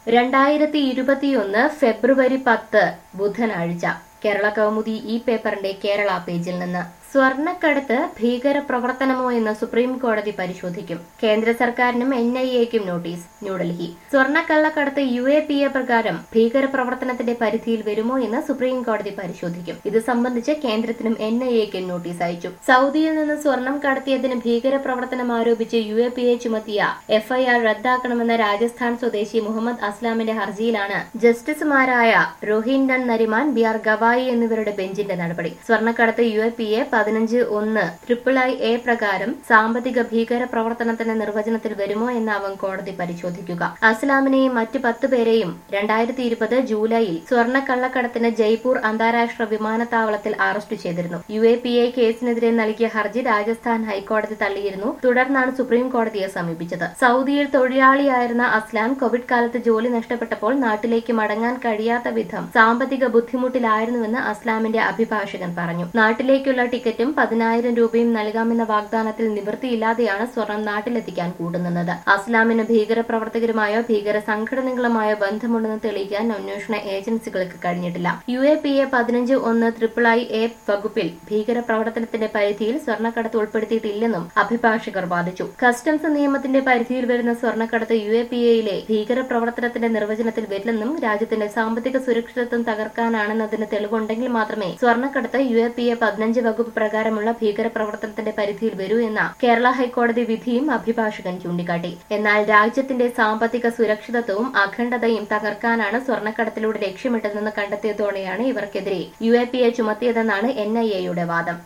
രണ്ടായിരത്തി ഇരുപത്തിയൊന്ന് ഫെബ്രുവരി പത്ത് ബുധനാഴ്ച കേരള കൗമുദി ഈ പേപ്പറിന്റെ കേരള പേജിൽ നിന്ന് സ്വർണ്ണക്കടത്ത് ഭീകര പ്രവർത്തനമോ എന്ന് സുപ്രീം കോടതി പരിശോധിക്കും കേന്ദ്ര സർക്കാരിനും എൻ ഐ എക്കും നോട്ടീസ് ന്യൂഡൽഹി സ്വർണ്ണക്കള്ളക്കടത്ത് യു എ പി എ പ്രകാരം ഭീകര പ്രവർത്തനത്തിന്റെ പരിധിയിൽ വരുമോ എന്ന് സുപ്രീം കോടതി പരിശോധിക്കും ഇത് സംബന്ധിച്ച് കേന്ദ്രത്തിനും എൻ ഐ എക്കും നോട്ടീസ് അയച്ചു സൗദിയിൽ നിന്ന് സ്വർണം കടത്തിയതിന് ഭീകര പ്രവർത്തനം ആരോപിച്ച് യു എ പി എ ചുമത്തിയ എഫ്ഐആർ റദ്ദാക്കണമെന്ന രാജസ്ഥാൻ സ്വദേശി മുഹമ്മദ് അസ്ലാമിന്റെ ഹർജിയിലാണ് ജസ്റ്റിസുമാരായ റോഹിൻഡൺ നരിമാൻ ബി ആർ ഗവായി എന്നിവരുടെ ബെഞ്ചിന്റെ നടപടി സ്വർണ്ണക്കടത്ത് യു എ പി എ പതിനഞ്ച് ഒന്ന് ട്രിപ്പിൾ ഐ എ പ്രകാരം സാമ്പത്തിക ഭീകര പ്രവർത്തനത്തിന്റെ നിർവചനത്തിൽ വരുമോ എന്നാവും കോടതി പരിശോധിക്കുക അസ്ലാമിനെയും മറ്റ് പത്ത് പേരെയും രണ്ടായിരത്തി ഇരുപത് ജൂലൈയിൽ സ്വർണ്ണക്കള്ളക്കടത്തിന് ജയ്പൂർ അന്താരാഷ്ട്ര വിമാനത്താവളത്തിൽ അറസ്റ്റ് ചെയ്തിരുന്നു യു എ പി എ കേസിനെതിരെ നൽകിയ ഹർജി രാജസ്ഥാൻ ഹൈക്കോടതി തള്ളിയിരുന്നു തുടർന്നാണ് സുപ്രീം കോടതിയെ സമീപിച്ചത് സൗദിയിൽ തൊഴിലാളിയായിരുന്ന അസ്ലാം കോവിഡ് കാലത്ത് ജോലി നഷ്ടപ്പെട്ടപ്പോൾ നാട്ടിലേക്ക് മടങ്ങാൻ കഴിയാത്ത വിധം സാമ്പത്തിക ബുദ്ധിമുട്ടിലായിരുന്നുവെന്ന് അസ്ലാമിന്റെ അഭിഭാഷകൻ പറഞ്ഞു നാട്ടിലേക്കുള്ള ടിക്കറ്റും പതിനായിരം രൂപയും നൽകാമെന്ന വാഗ്ദാനത്തിൽ നിവൃത്തിയില്ലാതെയാണ് സ്വർണം നാട്ടിലെത്തിക്കാൻ കൂടുന്നത് അസ്ലാമിന് ഭീകരപ്രവർത്തകരുമായോ ഭീകര സംഘടനകളുമായോ ബന്ധമുണ്ടെന്ന് തെളിയിക്കാൻ അന്വേഷണ ഏജൻസികൾക്ക് കഴിഞ്ഞിട്ടില്ല യു എ പി എ പതിനഞ്ച് ഒന്ന് ട്രിപ്പിൾ ഐ എ വകുപ്പിൽ ഭീകര പ്രവർത്തനത്തിന്റെ പരിധിയിൽ സ്വർണ്ണക്കടത്ത് ഉൾപ്പെടുത്തിയിട്ടില്ലെന്നും അഭിഭാഷകർ വാദിച്ചു കസ്റ്റംസ് നിയമത്തിന്റെ പരിധിയിൽ വരുന്ന സ്വർണ്ണക്കടത്ത് യു എ പി എയിലെ ഭീകര പ്രവർത്തനത്തിന്റെ നിർവചനത്തിൽ വരില്ലെന്നും രാജ്യത്തിന്റെ സാമ്പത്തിക സുരക്ഷിതത്വം തകർക്കാനാണെന്നതിന് തെളിവുണ്ടെങ്കിൽ മാത്രമേ സ്വർണ്ണക്കടത്ത് യു എ പി എ പതിനഞ്ച് വകുപ്പ് പ്രകാരമുള്ള ഭീകര പ്രവർത്തനത്തിന്റെ പരിധിയിൽ വരൂ എന്ന കേരള ഹൈക്കോടതി വിധിയും അഭിഭാഷകൻ ചൂണ്ടിക്കാട്ടി എന്നാൽ രാജ്യത്തിന്റെ സാമ്പത്തിക സുരക്ഷിതത്വവും അഖണ്ഡതയും തകർക്കാനാണ് സ്വർണ്ണക്കടത്തിലൂടെ ലക്ഷ്യമിട്ടതെന്ന് കണ്ടെത്തിയതോടെയാണ് ഇവർക്കെതിരെ യു എ പി എ ചുമത്തിയതെന്നാണ് എൻ ഐ എയുടെ വാദം